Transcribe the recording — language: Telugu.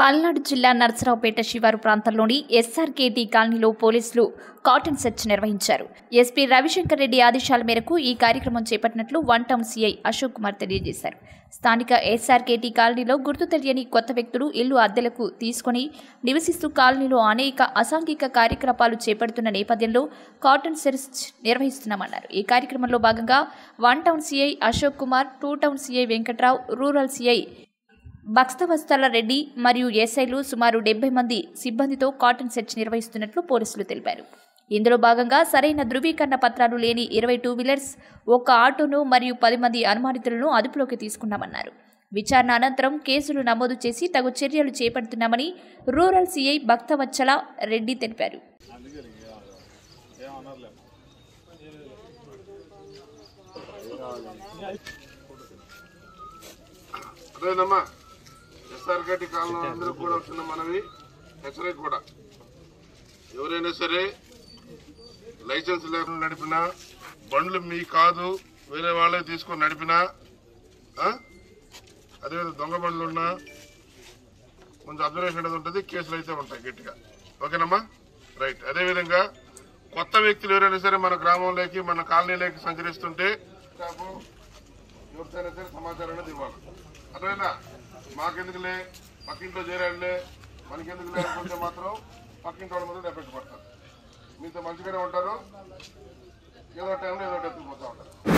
పల్నాడు జిల్లా నర్సరావుపేట శివారు ప్రాంతంలోని ఎస్ఆర్కేటీ కాలనీలో పోలీసులు కాటన్ సెర్చ్ నిర్వహించారు ఎస్పీ రవిశంకర్ రెడ్డి ఆదేశాల మేరకు ఈ కార్యక్రమం చేపట్టినట్లు one town CI Ashok Kumar తెలియజేశారు స్థానిక ఎస్ఆర్కేటీ కాలనీలో గుర్తు తెలియని కొత్త వ్యక్తులు ఇల్లు అద్దెలకు తీసుకుని నివసిస్తూ కాలనీలో అనేక అసాంఘిక కార్యకలాపాలు చేపడుతున్న నేపథ్యంలో కాటన్ సెర్చ్ నిర్వహిస్తున్నామన్నారు ఈ కార్యక్రమంలో భాగంగా one town CI Ashok Kumar two town CI Venkatrao rural CI Bhaktavatsala Reddy మరియు ఎస్ఐలు సుమారు డెబ్బై మంది సిబ్బందితో కాటన్ సెర్చ్ నిర్వహిస్తున్నట్లు పోలీసులు తెలిపారు ఇందులో భాగంగా సరైన ధృవీకరణ పత్రాలు లేని ఇరవై టూ వీలర్స్ ఒక ఆటోను మరియు పది మంది అనుమానితులను అదుపులోకి తీసుకున్నామన్నారు విచారణ అనంతరం కేసులు నమోదు చేసి తగు చర్యలు చేపడుతున్నామని రూరల్ సీఐ భక్తవత్సల రెడ్డి తెలిపారు అదేనమ్మా ఎస్ఆర్గడ్డి కాలంలో అందరూ కూడా వచ్చిన మనవి హెచ్చరిక కూడా ఎవరైనా సరే లైసెన్స్ లేకుండా నడిపినా బండ్లు మీ కాదు వేరే వాళ్ళే తీసుకొని నడిపినా ఆ? అదేవిధంగా దొంగ బండ్లు ఉన్నా కొంచెం అబ్జర్వేషన్ అనేది ఉంటుంది కేసులు అయితే ఉంటాయి గట్టిగా ఓకేనమ్మా రైట్ అదేవిధంగా కొత్త వ్యక్తులు ఎవరైనా సరే మన గ్రామంలోకి మన కాలనీలోకి సంచరిస్తుంటే కాపు ఎవరికైనా సరే సమాచారం అనేది ఇవ్వాలి అర్థమైనా మాకెందుకులే పక్కింట్లో చేరాడులే మనకెందుకులే అనుకుంటే మాత్రం పక్కింటి వాళ్ళ మీద ఎఫెక్ట్ పడతారు మీతో మంచిగానే ఉంటారు ఏదో టైంలో ఏదో ఎత్తుకుపోతూ ఉంటారు